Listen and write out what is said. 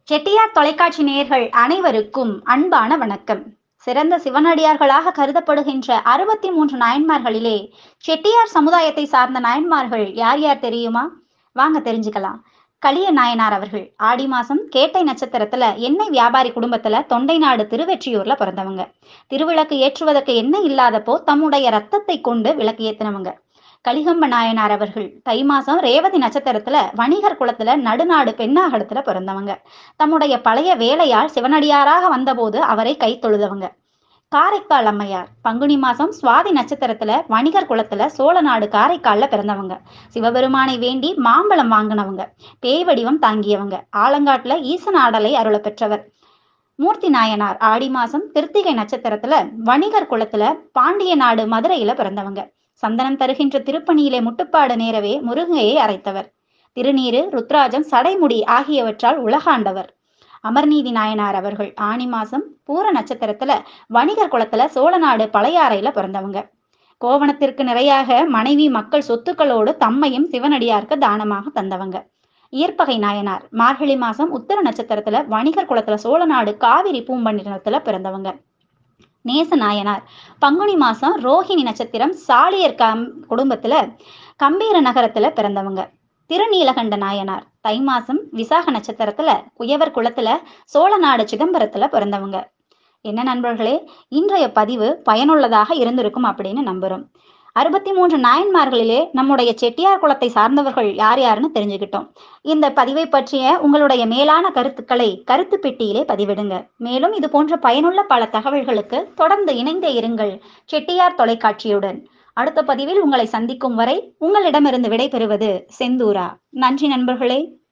செட்டியார் தொலைக்காட்சி நேயர்கள் அனைவருக்கும் அன்பான வணக்கம் சிறந்த சிவனடியார்களாக கருதப்படுகின்ற அறுபத்தி மூன்று நாயன்மார்களிலே செட்டியார் சமுதாயத்தை சார்ந்த நாயன்மார்கள் யார் யார் தெரியுமா வாங்க தெரிஞ்சுக்கலாம் களிய நாயனார் அவர்கள் ஆடி மாசம் கேட்டை நட்சத்திரத்துல எண்ணெய் வியாபாரி குடும்பத்துல தொண்டை நாடு திருவெற்றியூர்ல பிறந்தவங்க திருவிளக்கு ஏற்றுவதற்கு எண்ணெய் இல்லாதப்போ தம்முடைய ரத்தத்தை கொண்டு விளக்கு ஏத்தினவங்க கலிகம்ப நாயனார் அவர்கள் தை மாசம் ரேவதி நட்சத்திரத்துல வணிகர் குலத்துல நடுநாடு பெண்ணாகடத்துல பிறந்தவங்க தம்முடைய பழைய வேலையால் சிவனடியாராக வந்தபோது அவரை கை தொழுதவங்க காரைக்கால் அம்மையார் பங்குனி மாசம் சுவாதி நட்சத்திரத்துல வணிகர் குலத்துல சோழ நாடு காரைக்கால்ல பிறந்தவங்க சிவபெருமானை வேண்டி மாம்பழம் வாங்கினவங்க பேய் வடிவம் தாங்கியவங்க ஆலங்காட்டுல ஈசன் ஆடலை அருள பெற்றவர் மூர்த்தி நாயனார் ஆடி மாசம் திருத்திகை நட்சத்திரத்துல வணிகர் குலத்துல பாண்டிய நாடு மதுரையில பிறந்தவங்க சந்தனம் தருகின்ற திருப்பணியிலே முட்டுப்பாடு நேரவே முருகையை அரைத்தவர் திருநீரு ருத்ராஜம் சடைமுடி ஆகியவற்றால் உலகாண்டவர் அமர்நீதி நாயனார் அவர்கள் ஆணி மாசம் பூர நட்சத்திரத்துல வணிகர் குலத்துல சோழநாடு பழையாறையில பிறந்தவங்க கோவணத்திற்கு நிறையாக மனைவி மக்கள் சொத்துக்களோடு தம்மையும் சிவனடியாருக்கு தானமாக தந்தவங்க ஈர்ப்பகை நாயனார் மார்கழி மாசம் உத்தர நட்சத்திரத்துல வணிகர் குலத்துல சோழநாடு காவிரி பூம்பண்டினத்துல பிறந்தவங்க நேச நாயனார் பங்குனி மாசம் ரோஹிணி நட்சத்திரம் சாலியர் கம் குடும்பத்துல கம்பீர நகரத்துல பிறந்தவங்க திருநீலகண்ட நாயனார் தை மாசம் விசாக நட்சத்திரத்துல குயவர் குலத்துல சோழநாடு சிதம்பரத்துல பிறந்தவங்க என்ன நண்பர்களே இன்றைய பதிவு பயனுள்ளதாக இருந்திருக்கும் அப்படின்னு நம்புறோம் அறுபத்தி மூன்று நாயன்மார்களிலே நம்முடைய செட்டியார் குலத்தை சார்ந்தவர்கள் யார் யாருன்னு தெரிஞ்சுக்கிட்டோம் இந்த பதிவை பற்றிய உங்களுடைய மேலான கருத்துக்களை கருத்து பெட்டியிலே பதிவிடுங்க மேலும் இது போன்ற பயனுள்ள பல தகவல்களுக்கு தொடர்ந்து இணைந்தே இருங்கள் செட்டியார் தொலைக்காட்சியுடன் அடுத்த பதிவில் உங்களை சந்திக்கும் வரை உங்களிடமிருந்து விடைபெறுவது செந்தூரா நன்றி நண்பர்களே